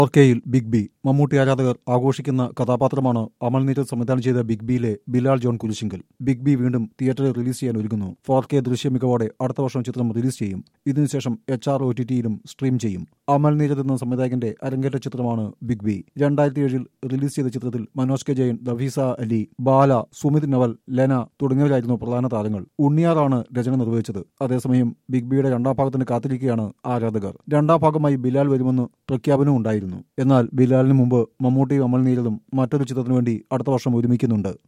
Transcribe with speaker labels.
Speaker 1: ഓർക്കയിൽ big B Mammootty ആരാധകർ ആഘോഷിക്കുന്ന കഥാപാത്രമാണ് അമൽ നീരജ് സംവിധാനം ചെയ്ത ബിഗ് ബിയിലെ Bilal John Kurisinkal big B വീണ്ടും തിയേറ്ററിൽ റിലീസ് ചെയ്യാൻ ഒരുങ്ങുന്നു ഫോർ കെ ദൃശ്യ മികവോടെ അടുത്ത വർഷം ചിത്രം റിലീസ് ചെയ്യും ഇതിനുശേഷം എച്ച് ആർ ഒ ടി ടിയിലും സ്ട്രീം ചെയ്യും അമൽ നീരജ് എന്ന സംവിധായകന്റെ അരങ്ങേറ്റ ചിത്രമാണ് ബിഗ് ബി രണ്ടായിരത്തി ഏഴിൽ റിലീസ് ചെയ്ത ചിത്രത്തിൽ മനോജ് കെ ജയൻ ദഫീസ അലി ബാല സുമിത് നവൽ ലെന തുടങ്ങിയവരായിരുന്നു പ്രധാന താരങ്ങൾ ഉണ്ണിയാറാണ് രചന നിർവഹിച്ചത് അതേസമയം ബിഗ് ബിയുടെ രണ്ടാം ഭാഗത്തിന് കാത്തിരിക്കുകയാണ് ആരാധകർ രണ്ടാം ഭാഗമായി ബിലാൽ വരുമെന്ന് പ്രഖ്യാപനവും ഉണ്ടായിരുന്നു എന്നാൽ ബിലാലിന് മുമ്പ് മമ്മൂട്ടിയും അമൽ നീരദും മറ്റൊരു ചിത്രത്തിനു വേണ്ടി അടുത്ത വർഷം ഒരുമിക്കുന്നുണ്ട്